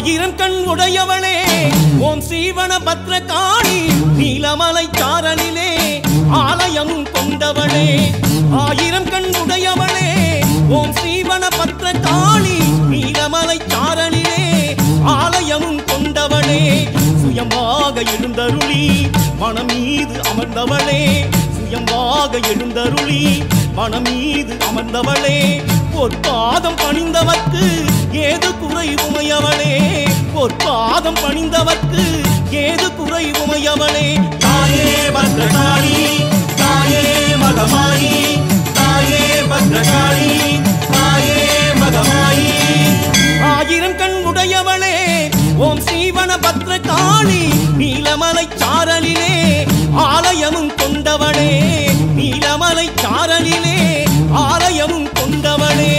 ஆயிரம் கண் உடையவளே ஓம் சீவன பத்ரகாளி நீலமலை சாரலிலே ஆலயமும் கொண்டவளே ஆயிரம் கண் உடையவளே ஓம் சீவன பத்ரகாளி நீலமலை சாரலிலே ஆலயமும் கொண்டவளே சுயமாக எழுந்தருளி மனம் மீது அமர்ந்தவளே சுயமாக எழுந்தருளி மனம் மீது அமர்ந்தவளே பொற்பாதம் பணிந்தவர்க்கு ஏது குறை உமையவளே பொற்பாதம் பணிந்தவர்க்கு ஏது குறை உமையவளே தாயே பத்ரகாளி தாயே மகமாயி தாயே பத்ரகாளி தாயே மகமாயி ஆயிரம் கண் உடையவளே ஓம் சீவன பத்ரகாளி நீலமலை சாரலிலே ஆலயமும் கொண்டவளே நீலமலை சாரலிலே ஆலயமும் கொண்டவளே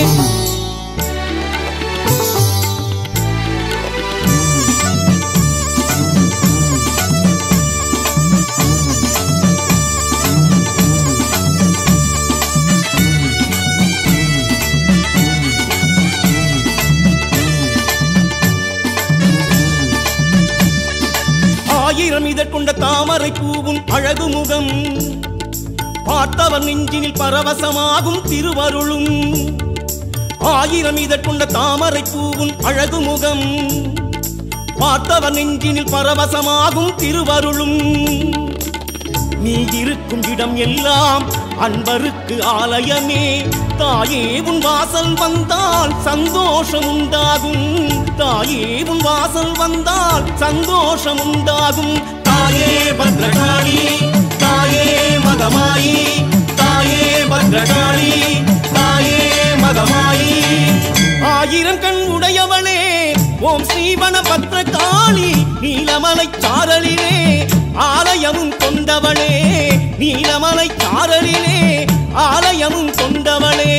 ஆயிரம் இதழ் கொண்ட தாமரை பூவும் அழகு முகம் பார்த்தவர் நெஞ்சினில் பரவசமாகும் திருவருளும் ஆயிரம் இதழ் கொண்ட தாமரை பூவும் அழகு முகம் பார்த்தவர் நெஞ்சினில் பரவசமாகும் திருவருளும் நீ இருக்கும் இடம் எல்லாம் அன்பருக்கு ஆலயமே தாயே உன் வாசல் வந்தால் சந்தோஷம் உண்டாகும் தாயே உன் வாசல் வந்தால் சந்தோஷம் உண்டாகும் தாயே பத்ரகாளி தாயே மகமாயி தாயே பத்ரகாளி தாயே மகமாயி ஆயிரம் கண் உடையவளே ஓம் ஸ்ரீவன பத்ரகாளி நீலமலை சாரலிலே ஆலயமும் கொண்டவளே நீலமலை சாரலிலே ஆலயமும் கொண்டவளே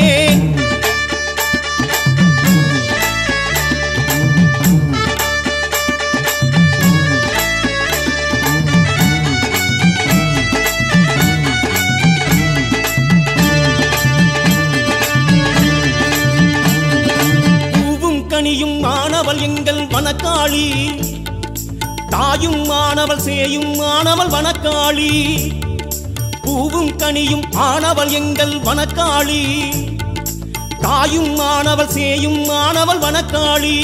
பூவும் கனியும் மாணவள் எங்கள் வனக்காளி தாயும் மாணவள் சேயும் மாணவள் வனக்காளி பூவும் கனியும் ஆனவள் எங்கள் வனக்காளி தாயும் மாணவள் சேயும் மாணவள் வனக்காளி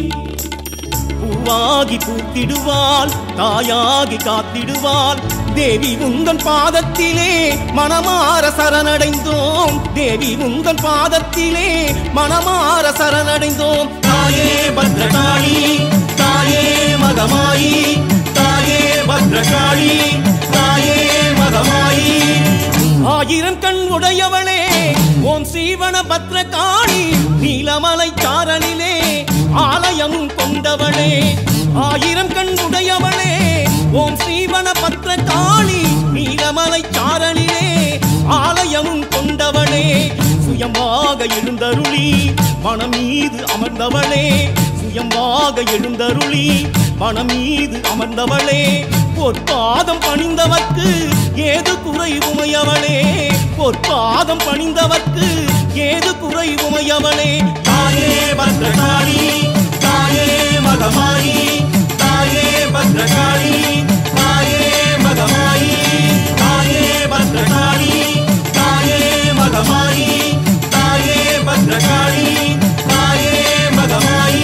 பூவாகி பூத்திடுவாள் தாயாகி காத்திடுவாள் தேவி உந்தன் பாதத்திலே மனமார சரணடைந்தோம் தேவி உந்தன் பாதத்திலே மனமார சரணடைந்தோம் தாயே பத்ரகாளி தாயே மகமாயி தாயே பத்ரகாளி தாயே மகமாயி ஆயிரம் கண் உடையவளே ஓம் சீவன பத்ரகாளி நீலமலை சாரலிலே ஆலயமும் கொண்டவளே ஆயிரம் கண் உடையவளே ஓம் சீவன பத்ரகாளி நீலமலை சாரலிலே ஆலயமும் கொண்டவளே சுயமாக எழுந்தருளி மனம் மீது அமர்ந்தவளே சுயமாக எழுந்தருளி மனம் மீது அமர்ந்தவளே பொற்பாதம் பணிந்தவர்க்கு ஏது குறை உமையவளே பொற்பாதம் பணிந்தவர்க்கு ஏது குறை உமையவளே தாயே பத்ரகாளி தாயே மகமாயி தாயே பத்ரகாளி தாயே மகமாயி தாயே பத்ரகாளி தாயே மகமாயி தாயே பத்ரகாளி தாயே மகமாயி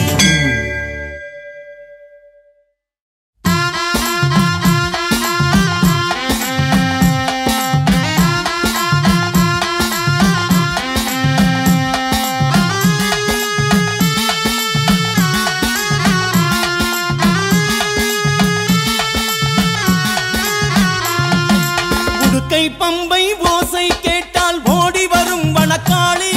உடுக்கை பம்பை ஓசை கேட்டால் ஓடி வரும் வனக்காளி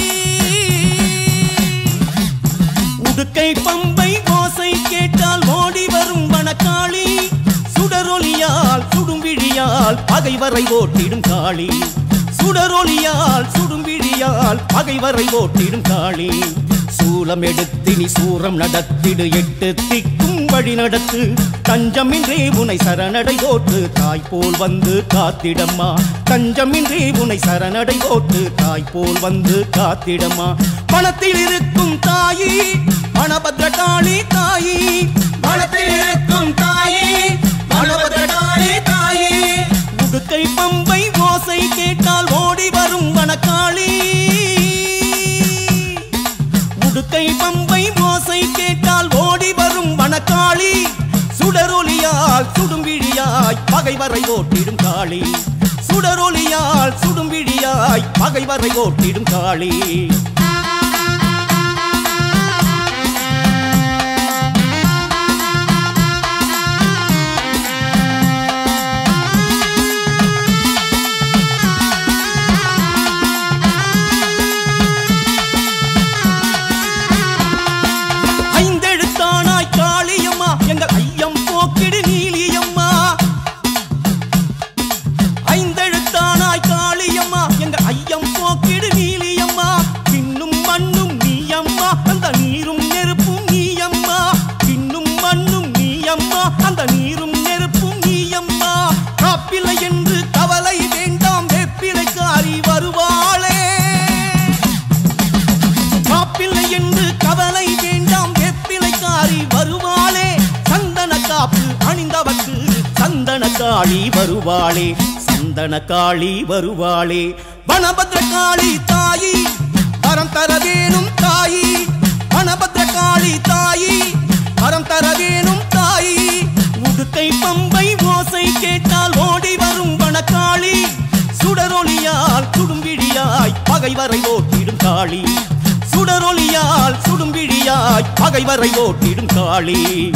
உடுக்கை பம்பை ஓசை கேட்டால் ஓடி வரும் வனக்காளி சுடரொலியால் சுடும் விழியால் பகைவரை ஓட்டிடும் காளி சுடரொலியால் சுடும் விழியால் பகைவரை ஓட்டிடும் காளி சூலம் எடுத்து நீ சூரம் நடத்திடு எட்டு திக்கும் வழி நடத்து தஞ்சமின்றி உனை சரணடை ஓட்டு தாய் போல் வந்து காத்திடம்மா தஞ்சமின்றி உனை சரணடை ஓட்டு தாய் போல் வந்து காத்திடம்மா பணத்தில் இருக்கும் தாயி வனபத்ரகாளி தாயி வனத்தில் இருக்கும் தாயே வனபத்ரகாளி தாயே உடுக்கை பம்பை ஓசை கேட்டால் ஓடி வரும் வனக்காளி உடுக்கை பம்பை ஓசை கேட்டால் ஓடி வரும் வனக்காளி சுடரொலியால் சுடும் விழியாய் பகைவரை ஓட்டிடும் காளி சுடரொலியால் சுடும் விழியாய் பகைவரை ஓட்டிடும் காளி ஐந்தெழுத்தானாய் காளியம்மா எங்கள் ஐயம் போக்கிடு நீலியம்மா ஐந்தெழுத்தானாய் காளியம்மா எங்கள் ஐயம் போக்கிடு நீலியம்மா பின்னும் மண்ணும் நீயம்மா அந்த நீரும் நெருப்பும் நீயம்மா பின்னும் மண்ணும் நீயம்மா அந்த நீரும் நெருப்பும் நீயம்மா காப்பில்லை என்று கவலை வேண்டாம் வெப்பிலைக்காரி வருவாளே காப்பில்லை என்று கவலை வேண்டாம் வெப்பிலைக்காரி வருவாளே சந்தன காப்பு அணிந்தவர்க்கு சந்தன காளி வருவாளே சந்தன காளி வருவாளே வனபத்ர காளி தாயி வரம் தர வேணும் தாயி வனபத்ர காளி தாயி வரம் தர வேணும் தாயி உடுக்கை பம்பை ஓசை கேட்டால் ஓடி வரும் வனக்காளி சுடரொலியால் சுடும் விழியாய் பகைவரை ஓட்டிடும் காளி சுடரொலியால் சுடும் விழியாய் பகைவரை ஓட்டிடும் காளி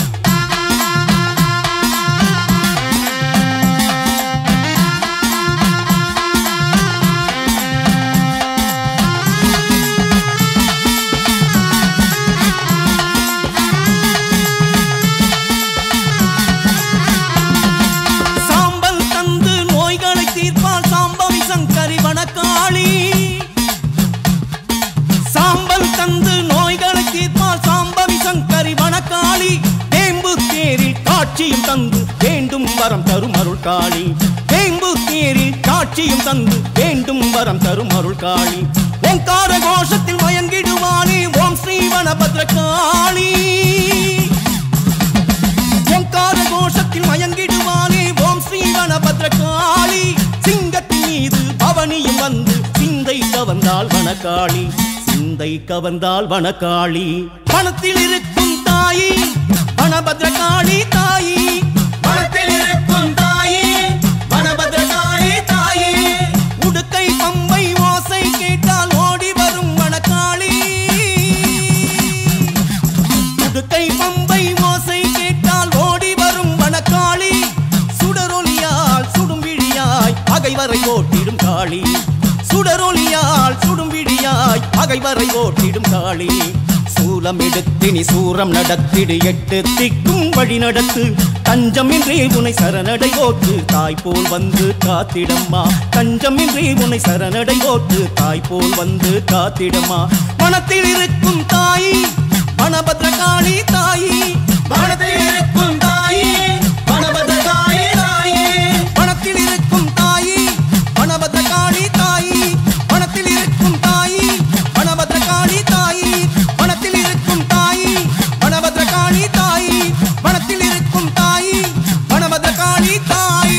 சாம்பல் தந்து நோய்களை தீர்ப்பால் சாம்பவி சங்கரி வனக்காளி சாம்பல் தந்து நோய்களை தீர்ப்பால் சாம்பவி சங்கரி வனக்காளி வேம்பு தேரில் காட்சியும் தந்து வேண்டும் வரம் தரும் அருள் காளி வேம்பு தேரில் காட்சியும் தந்து வேண்டும் வரம் தரும் அருள் காளி ஓங்கார கோஷத்தில் மயங்கிடுவானே ஓம் ஸ்ரீ வனபத்ர காளி ஓங்கார கோஷத்தில் மயங்கிடுவானே ஓம் ஸ்ரீ வனபத்ர காளி சிங்கத்தின் மீது பவனியும் வந்து சிந்தை கவர்ந்தால் வனக்காளி சிந்தை கவர்ந்தால் வனக்காளி பணத்தில் இருக்கும் தாயி வனபத்ர காளி தாயி வனத்தில் இருக்கும் தாயே வனபத்ரகாளி தாயே உடுக்கை பம்பை ஓசை கேட்டால் ஓடி வரும் வனக்காளி உடுக்கை பம்பை ஓசை கேட்டால் ஓடி வரும் வனக்காளி சுடரொலியால் சுடும் விழியாய் பகைவரை ஓட்டிடும் காளி சுடரொலியால் சுடும் விழியாய் பகைவரை ஓட்டிடும் காளி சூலம் எடுத்தினி சூரம் நடத்திடு எட்டு திக்கும் வழி நடத்து தஞ்சமின்றி உனை சரணடை ஓட்டு தாய் போல் வந்து காத்திடம்மா தஞ்சமின்றி உனை சரணடை ஓட்டு தாய் போல் வந்து காத்திடம்மா மனத்தில் இருக்கும் தாயி வனபத்ரகாளி தாயி வனத்தில் இருக்கும் தாயே வனபத்ரகாளி தாயே வனத்தில் இருக்கும் தாயி வனபத்ரகாளி தாயி வனத்தில் இருக்கும் தாயி வனபத்ரகாளி தாயி வனத்தில் இருக்கும் தாயி வனபத்ரகாளி தாயி வனத்தில் இருக்கும் தாயி வனபத்ரகாளி தாயி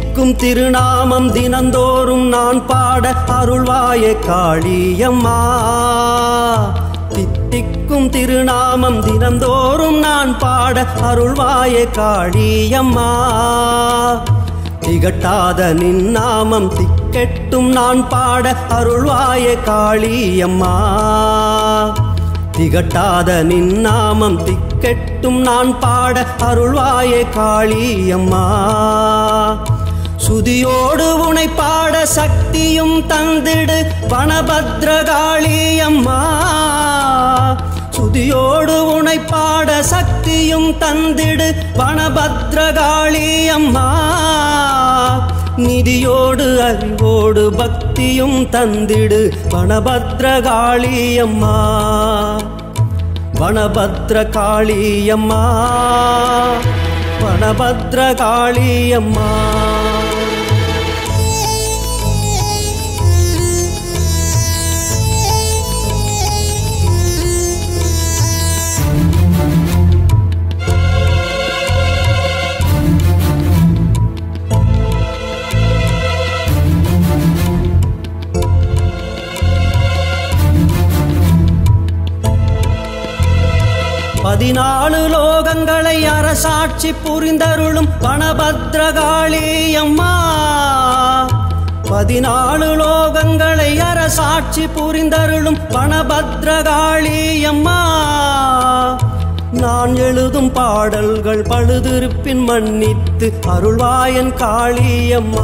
தித்திக்கும் திருநாமம் தினந்தோறும் நான் பாட அருள்வாய காளியம்மா தித்திக்கும் திருநாமம் தினந்தோறும் நான் பாட அருள்வாய காளியம்மா திகட்டாத நின்னாமம் திக்கெட்டும் நான் பாட அருள்வாய காளியம்மா திகட்டாத நின்னாமம் திக்கெட்டும் நான் பாட அருள்வாய காளியம்மா சுதியோடு உனை பாட சக்தியும் தந்திடு வனபத்ரகாளியம்மா சுதியோடு உனை பாட சக்தியும் தந்திடு வனபத்ரகாளியம்மா நிதியோடு அறிவோடு பக்தியும் தந்திடு வனபத்ரகாளியம்மா வனபத்ரகாளியம்மா வனபத்ரகாளியம்மா பதினாலு லோகங்களை அரசாட்சி புரிந்தருளும் வனபத்ரகாளி அம்மா பதினாலு லோகங்களை அரசாட்சி புரிந்தருளும் வனபத்ரகாளி அம்மா நான் எழுதும் பாடல்கள் பழுதிருப்பின் மன்னித்து அருள்வாயன் காளியம்மா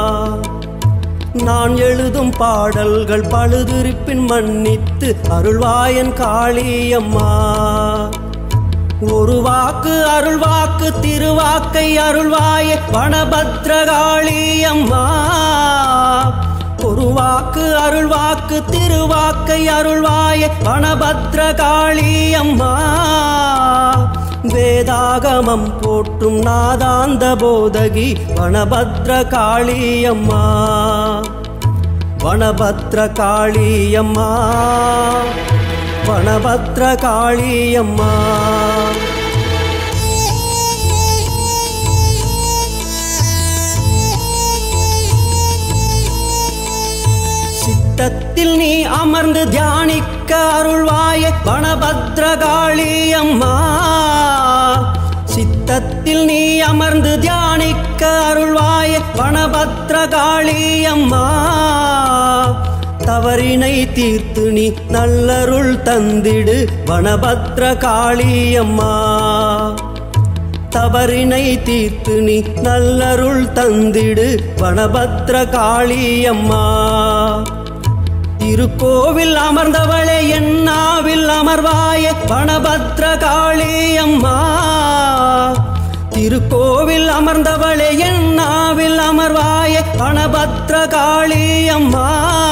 நான் எழுதும் பாடல்கள் பழுதிருப்பின் மன்னித்து அருள்வாயன் காளியம்மா ஒரு வாக்கு அருள்வாக்கு திருவாக்கை அருள்வாய வனபத்ரகாளியம்மா ஒரு வாக்கு அருள்வாக்கு திருவாக்கை அருள்வாய வனபத்ரகாளியம்மா வேதாகமம் போற்றும் நாதாந்த போதகி வனபத்ரகாளியம்மா வனபத்ரகாளியம்மா வனபத்ரகாளியம்மா சித்தத்தில் நீ அமர்ந்து தியானிக்க அருள்வாய வனபத்ரகாளியம்மா சித்தத்தில் நீ அமர்ந்து தியானிக்க அருள்வாய வனபத்ரகாளியம்மா தவறினை தீர்த்து நீ நல்லருள் தந்திடு வனபத்ரகாளியம்மா தவறினை தீர்த்து நீ நல்லருள் தந்திடு வனபத்ர காளியம்மா திருக்கோவில் அமர்ந்தவளே என்னாவில் அமர்வாய வனபத்ர காளியம்மா திருக்கோவில் அமர்ந்தவளே என்னாவில் அமர்வாய வனபத்ர காளியம்மா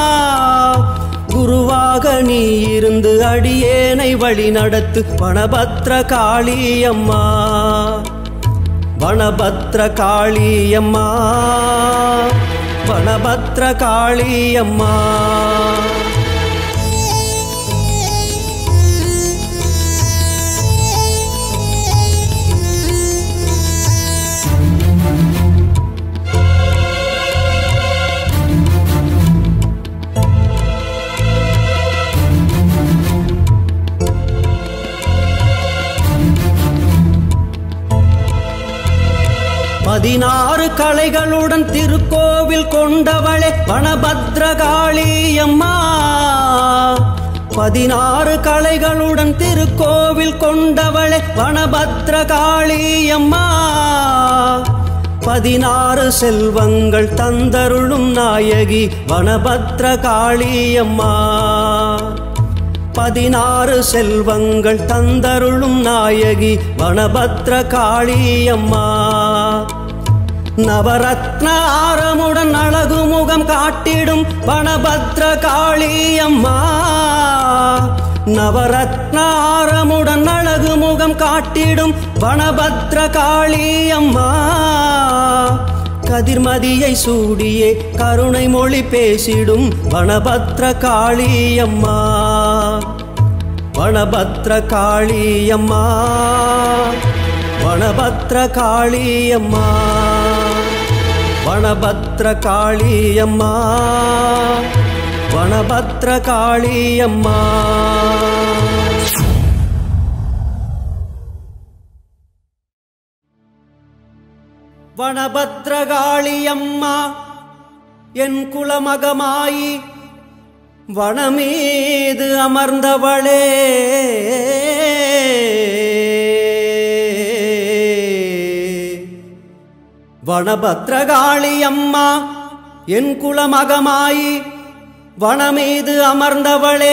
குருவாக நீ இருந்து அடியேனை வழி நடத்து வனபத்ர காளியம்மா வனபத்ர காளியம்மா வனபத்ர காளியம்மா பதினாறு கலைகளுடன் திருக்கோவில் கொண்டவளே வனபத்ரகாளியம்மா பதினாறு கலைகளுடன் திருக்கோவில் கொண்டவளே வனபத்ரகாளியம்மா பதினாறு செல்வங்கள் தந்தருளும் நாயகி வனபத்ரகாளியம்மா பதினாறு செல்வங்கள் தந்தருளும் நாயகி வனபத்ர காளியம்மா நவரத்ன ஆரமுடன் அழகு முகம் காட்டிடும் வனபத்ர காளியம்மா நவரத்ன ஆரமுடன் அழகு முகம் காட்டிடும் வனபத்ர காளியம்மா கதிர்மதியை சூடியே கருணை மொழி பேசிடும் வனபத்ர காளியம்மா வனபத்ர காளியம்மா வனபத்ர காளியம்மா வனபத்ர காளியம்மா வனபத்ர காளியம்மா வனபத்ரகாளியம்மா என் குலமகமாயி வனமீது அமர்ந்தவளே வனபத்ரகாளியம்மா என் குலமகமாயி வனமீது அமர்ந்தவளே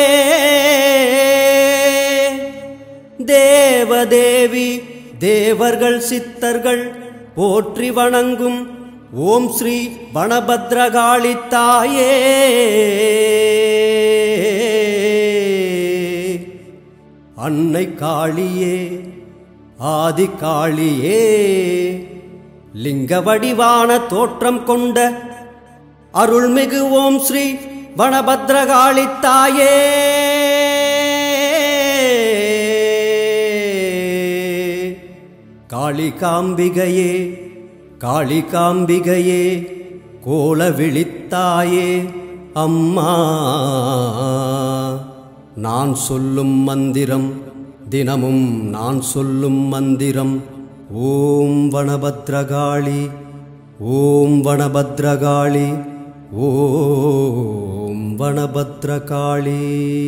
தேவதேவி தேவர்கள் சித்தர்கள் போற்றி வணங்கும் ஓம் ஸ்ரீ வனபத்ரகாளி தாயே அன்னை காளியே ஆதி காளியே லிங்க வடிவான தோற்றம் கொண்ட அருள்மிகு ஓம் ஸ்ரீ வனபத்ரகாளி தாயே காளிகாம்பிகையே காளிகாம்பிகையே கோல விழித்தாயே அம்மா நான் சொல்லும் மந்திரம் தினமும் நான் சொல்லும் மந்திரம் ஓம் வனபத்ரகாளி ஓம் வனபத்ரகாளி ஓம் வனபத்ரகாளி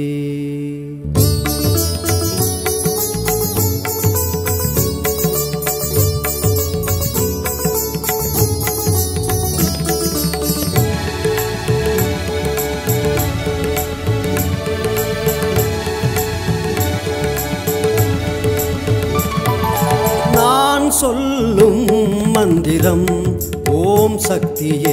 நான் சொல்லும் மந்திரம் ஓம் சக்தியே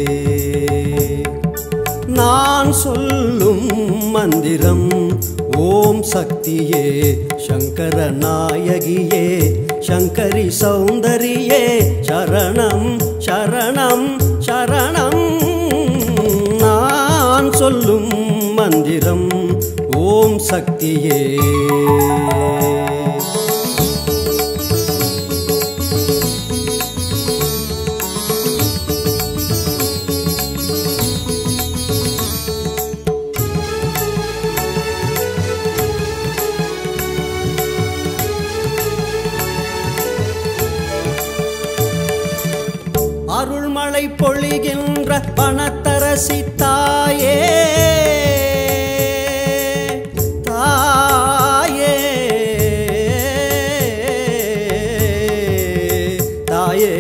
நான் சொல்லும் மந்திரம் ஓம் சக்தியே சங்கர நாயகியே சங்கரி சௌந்தரியே சரணம் சரணம் சரணம் நான் சொல்லும் மந்திரம் ஓம் சக்தியே அருள்மழை பொழிகின்ற பணத்தரசி தாயே தாயே தாயே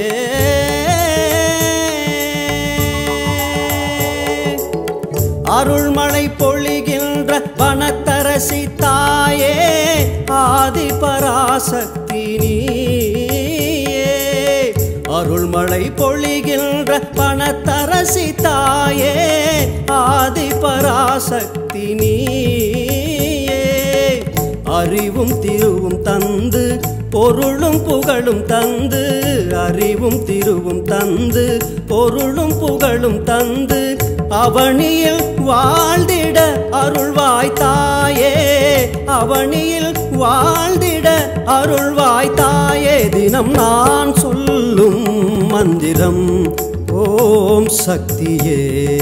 அருள்மழை பொழிகின்ற வனத்தரசி தாயே ஆதி பராசக்தி நீயே அருள்மழை பொழிகின்ற பணத்தரசி தாயே ஆதி பராசக்தி நீயே அறிவும் திருவும் தந்து பொருளும் புகழும் தந்து அறிவும் திருவும் தந்து பொருளும் புகழும் தந்து அவனியில் வாழ்ந்திட அருள்வாய் தாயே அவனியில் வாழ்ந்திட அருள்வாய் தாயே தினம் நான் சொல்லும் மந்திரம் ஓம் சக்தியே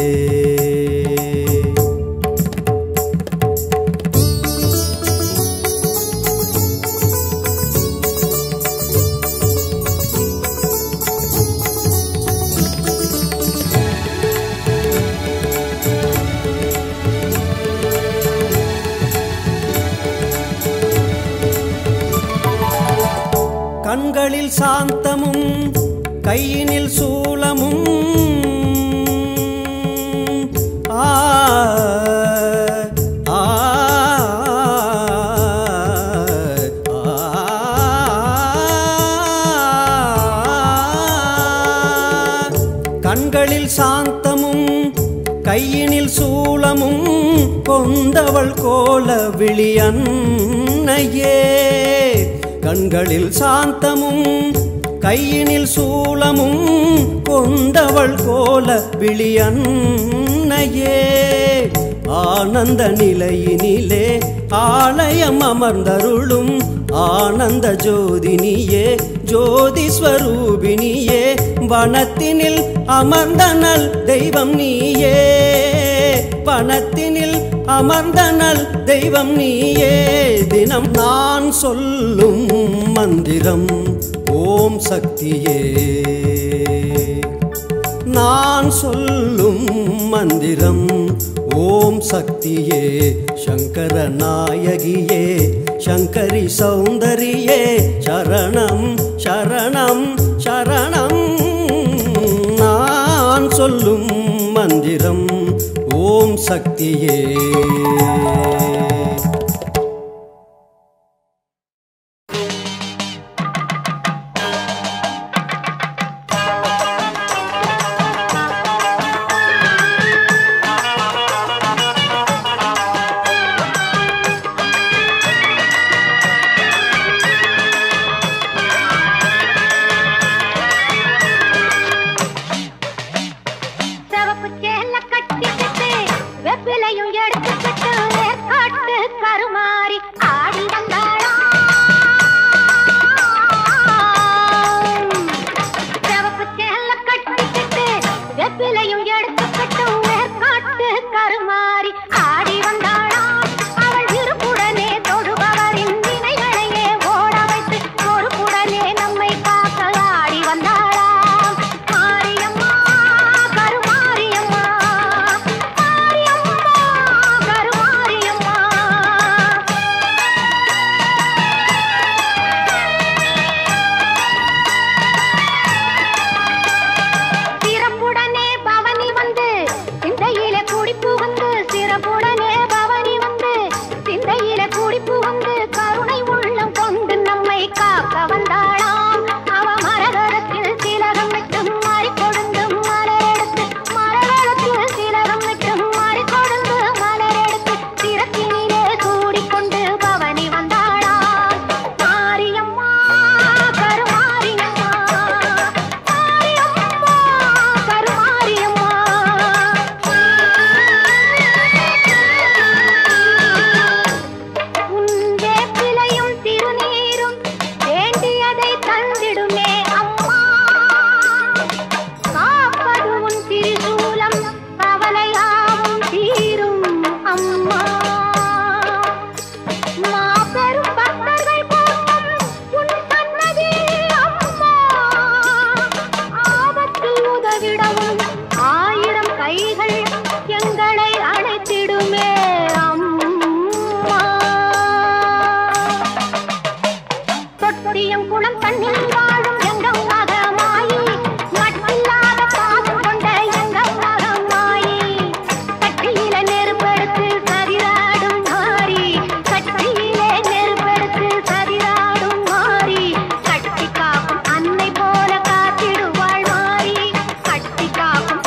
கண்களில் சாந்தமும் கையினில் சூலமும் ஆ ஆ, ஆ. கண்களில் சாந்தமும் கையினில் சூலமும் கொண்டவள் கோல விழியன்னையே கண்களில் சாந்தமும் கையினில் சூலமும் கொண்டவள் கோல விழியன்னையே ஆனந்த நிலையினிலே ஆலயம் அமர்ந்தருளும் ஆனந்த ஜோதினியே ஜோதி ஸ்வரூபினியே வனத்தினில் அமர்ந்த நல் தெய்வம் நீயே வனத்தினில் அமர்ந்த நல் தெய்வம் நீயே தினம் நான் சொல்லும் மந்திரம் ஓம் சக்தியே நான் சொல்லும் மந்திரம் ஓம் சக்தியே சங்கர நாயகியே சங்கரி சௌந்தரியே சரணம் சரணம் சரணம் நான் சொல்லும் மந்திரம் ஓம் சக்தியே சிவப்பு சேல கட்டிக்கிட்டு வெப்பிலையும் எடுத்துக்கிட்டு வேர்க்காட்டு கருமாறி ஆடி வந்தாளாம் சிவப்பு சேல கட்டிக்கிட்டு வெப்பிலையும் எடுத்துக்கிட்டு வேர்க்காட்டு கருமாறி ஆடி வந்தாளாம் அவள் விருப்புடனே தொடுபவரின் வினைகளையே ஓட வைத்து பொறுப்புடனே நம்மை காக்க ஆடி வந்தாளாம் மாரியம்மா கருமாரியம்மா மாரியம்மா கருமாரியம்மா சிறப்புடனே பவனி வந்து சிந்தையில குடிப்பு வந்து சிறப்புடனே பவனி வந்து சிந்தையில குடிப்பு வந்து கருணை உள்ளம் கொண்டு நம்மை காக்க வந்தாளாம் அவ மரகரத்தில் திலகம் விட்டு மாறி கொடுந்து மலரெடுத்து மரகரத்தில் திலகம் விட்டு மாறி கொடுந்து மலரெடுத்து சிறப்பினிலே சூடிக்கொண்டு பவனி வந்தாளாம் மாரியம்மா கருமாரியம்மா மாரியம்மா கருமாரியம்மா உங்கே பிழையும் திருநீரும் வேண்டியதை தந்திடுமே அம்மா காப்பது உன் திரிசூலம் கவலையாவும் தீரும் அம்மா மாபெரும் பக்தர்கள் கூட்டம் உன் சன்னதி அம்மா ஆபத்தில் உதவிடவும் ஆயிரம் கைகள் எங்களை அழைத்திடுமே அம்மா தொட்டியம் குளம் தண்ணில் வாழும் எங்கம் மகமாயி மட்டில்லாத பாசம் கொண்ட எங்கம் மகமாயி கட்டியில நெருப்பெடுத்து சரிராடும் மாறி கட்டியிலே நெருப்பெடுத்து சரிராடும் மாறி கட்டி காக்கும் அன்னை போல காத்திடுவாள் மாறி கட்டி காக்கும்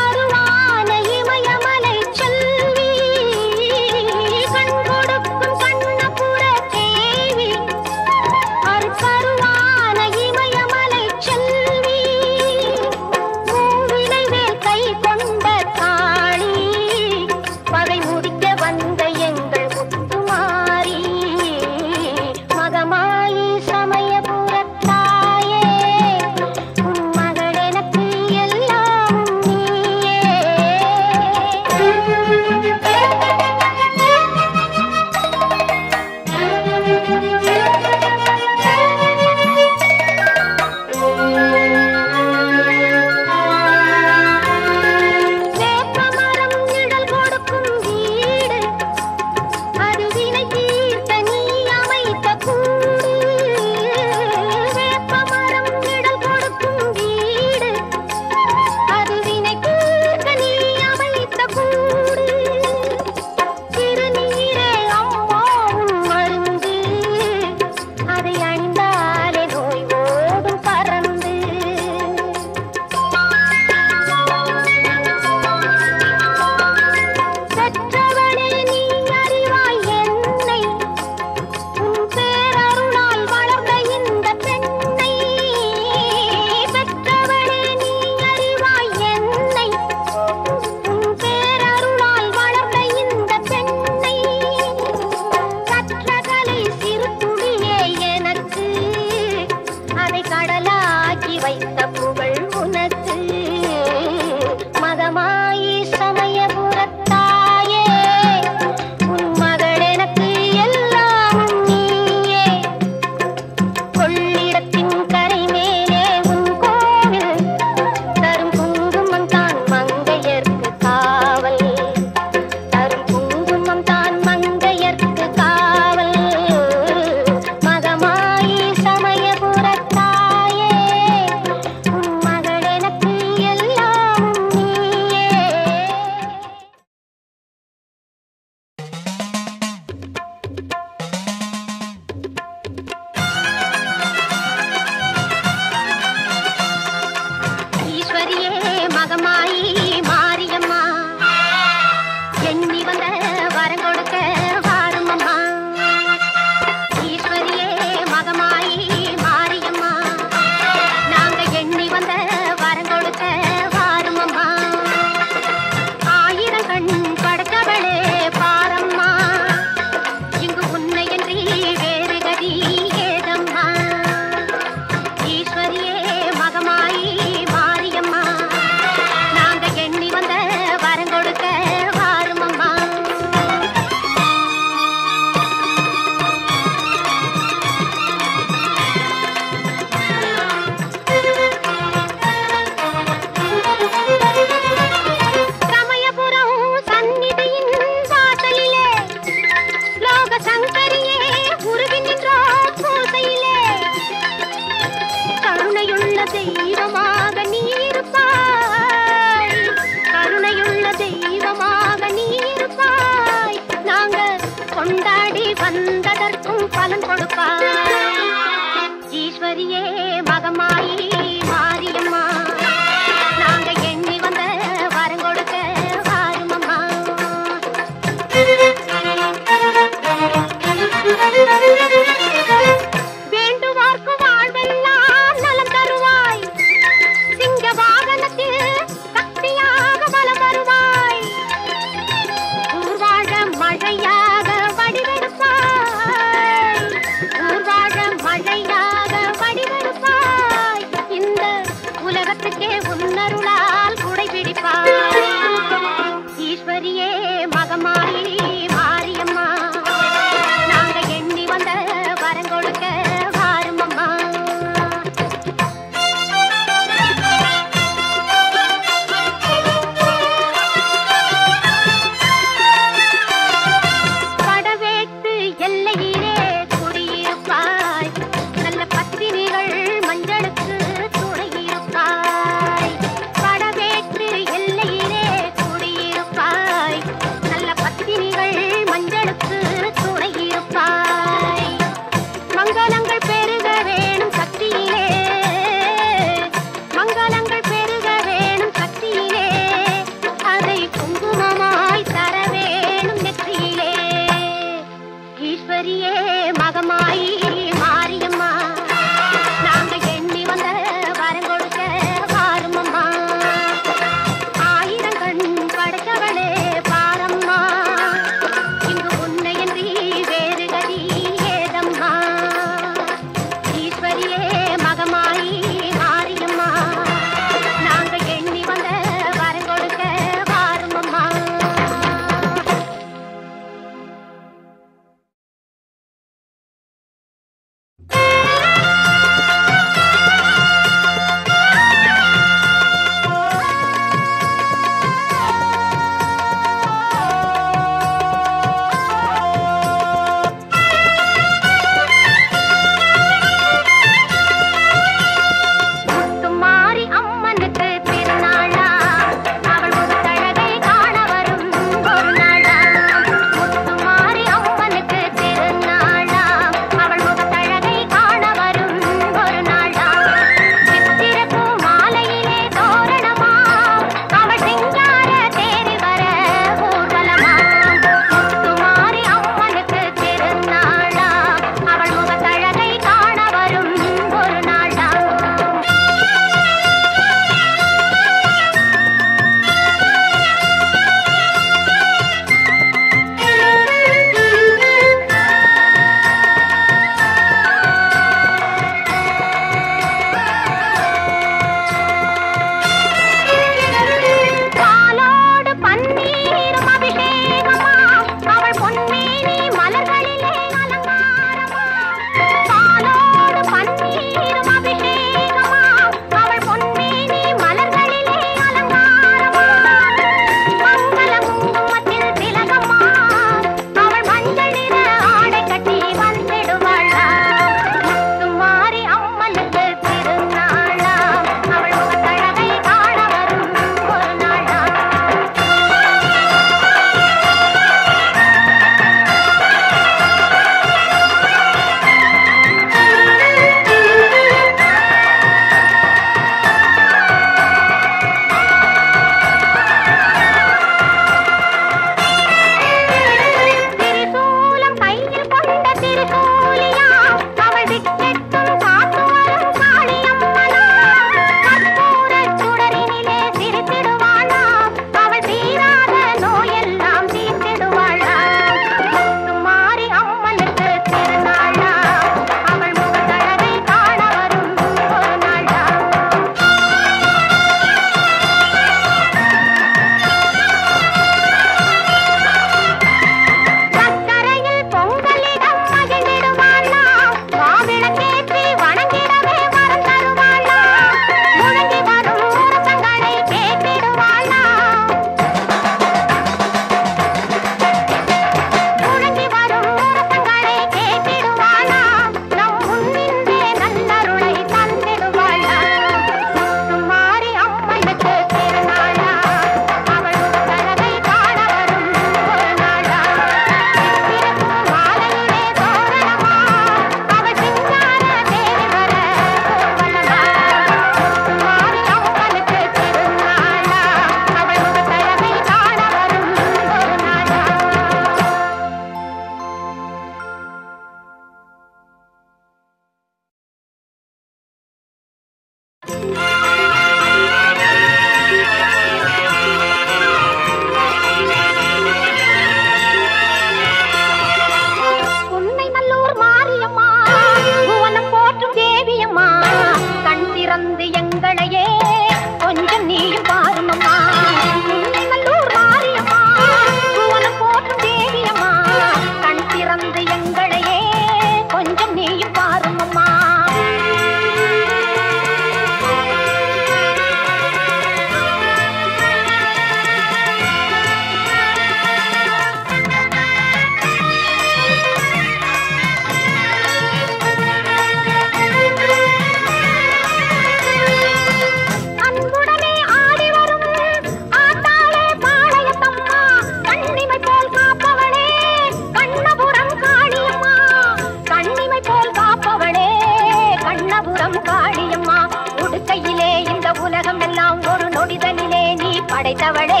வந்தவளே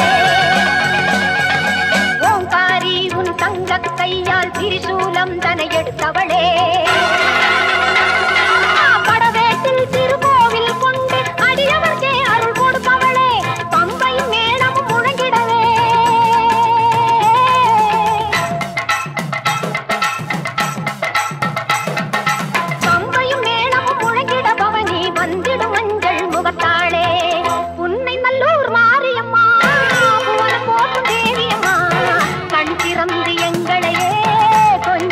ஓங்காரி உன் தங்க கையால் திரிசூலம் தன எடுத்தவளே படவேட்டில் திருக்கோவில் கொண்டு அடியவர்க்கே அருள் கொடுப்பவளே பம்பை மேளமும் முழங்கிடவே பம்பையும் மேளமும் முழங்கிட பவனி வந்திடும் மஞ்சள் முகத்தாளே உன்னை நல்லூர் மாரியம்மா புவனம் போற்றும் தேவியம்மா கண் திறந்து எங்களையே கொஞ்ச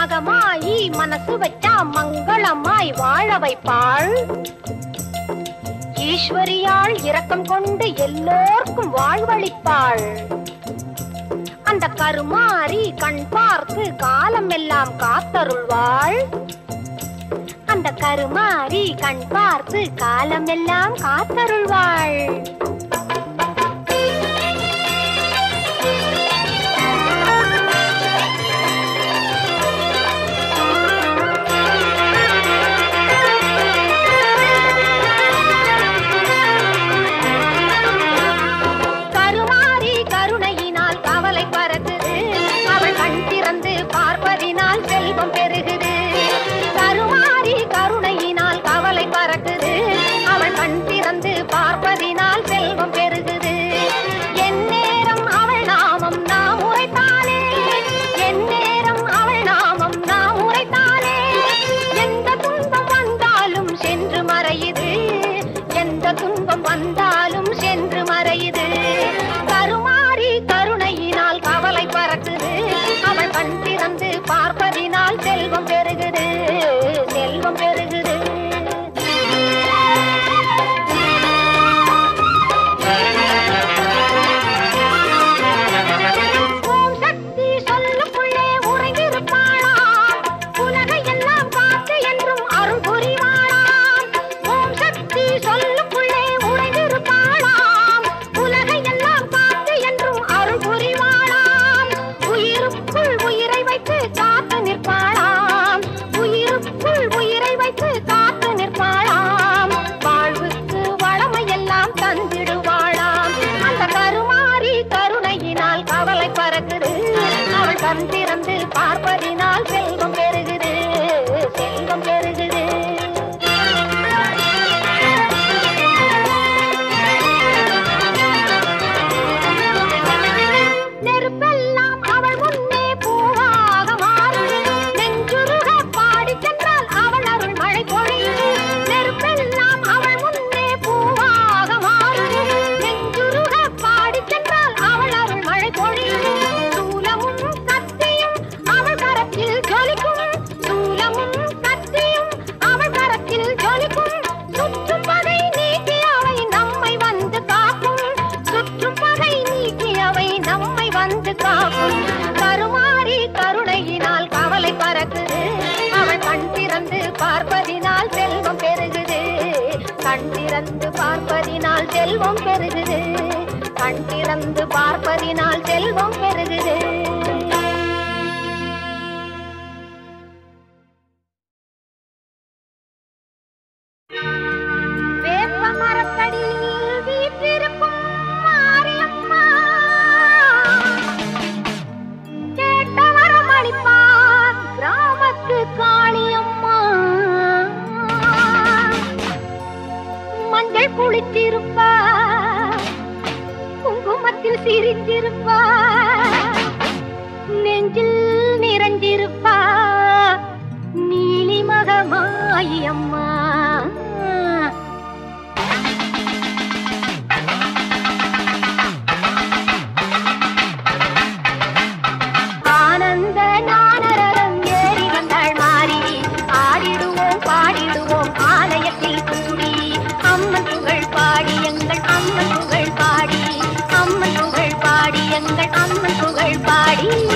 மகமாயி மனசு வச்சா மங்களமாய் வாழ வைப்பாள் ஈஸ்வரியாள் இரக்கம் கொண்டு எல்லோர்க்கும் வாழ்வளிப்பாள் அந்த கருமாறி கண் பார்த்து காலம் எல்லாம் காத்தருள்வாள் அந்த கருமாறி கண் பார்த்து காலம் எல்லாம் காத்தருள்வாள் கருமாறி கருணையினால் கவலை பறக்குது அவள் கண் திறந்து பார்ப்பதினால் செல்வம் பெருகுது கருமாறி கருணையினால் கவலை பறக்குது அவள் கண் திறந்து பார்ப்பதினால் செல்வம் பெருகுது எந்நேரம் அவள் நாமம் நாம் உரைத்தாலே எந்நேரம் அவள் நாமம் நாம் உரைத்தாலே எந்த துன்பம் வந்தாலும் சென்று மறையுது எந்த துன்பம் வந்தாலும் சென்று மறையுது கருமாறி கருணையினால் கவலை பறக்குது அவள் கண் திறந்து பார்ப்பதினால் செல்வம் பெருகுது செல்வம் பெருகுது ஓம் சக்தி சொல்லுக்குள்ளே உறைந்திருப்பாளாம் உலகை எல்லாம் காத்து என்றும் அருள் புரிவாளாம் ஓம் சக்தி சொல்லுக்குள்ளே உறைந்திருப்பாளாம் உலகை எல்லாம் காத்து என்றும் அருள் புரிவாளாம் உயிருக்குள் உயிரை வைத்து காத்து நிற்பாளாம் உயிருக்குள் உயிரை வைத்து காத்து நிற்பாளாம் வாழ்வுக்கு வளமையெல்லாம் தந்திடுவாளாம் அந்த கருமாறி கருணையினால் கவலை பறக்குது அவள் கண் திறந்து பார்ப்பதினால் செல்வம் பெருகுது செல்வம் பெருகுது நெருப்பெல்லாம் அவள் முன்னே பூவாக மாறும் நெஞ்சுருக பாடி சென்றால் அவள் அருள் மழை பொழியும் நெருப்பெல்லாம் அவள் முன்னே பூவாக மாறும் நெஞ்சுருக பாடி சென்றால் அவள் அருள் மழை பொழியும் சூலமும் கத்தியும் அவள் கரத்தில் ஜொலிக்கும் சூலமும் கத்தியும் அவள் கரத்தில் ஜொலிக்கும் சுற்றும் பகை நீக்கி அவை நம்மை வந்து காக்கும் சுற்றும் பகை நீக்கி அவை நம்மை வந்து காக்கும் கருமாறி கருணையினால் கவலை பறக்குது அவள் கண் திறந்து பார்ப்பதினால் செல்வம் பெருகுது கண் திறந்து பார்ப்பதினால் செல்வம் பெருகுது கண் திறந்து பார்ப்பதினால் செல்வம் பெருகுது வேப்ப மரத்தடியில் வீற்றிருக்கும் மாரியம்மா கேட்ட வரம் அளிப்பார் கிராமத்து காளியம்மா மஞ்சள் குளித்திருப்பா குங்குமத்தில் சிரித்திருப்பா நெஞ்சில் நிறைஞ்சிருப்பா நீலி மகமாயி அம்மா ஆனந்த நானரரம் ஏறி வந்தாள் மாறி ஆடிடுவோம் பாடிடுவோம் ஆலயத்தில் கூடி அம்மன் புகழ் பாடி எங்கள் அம்மன் புகழ் பாடி அம்மன் புகழ் பாடி எங்கள் அம்மன் புகழ் பாடி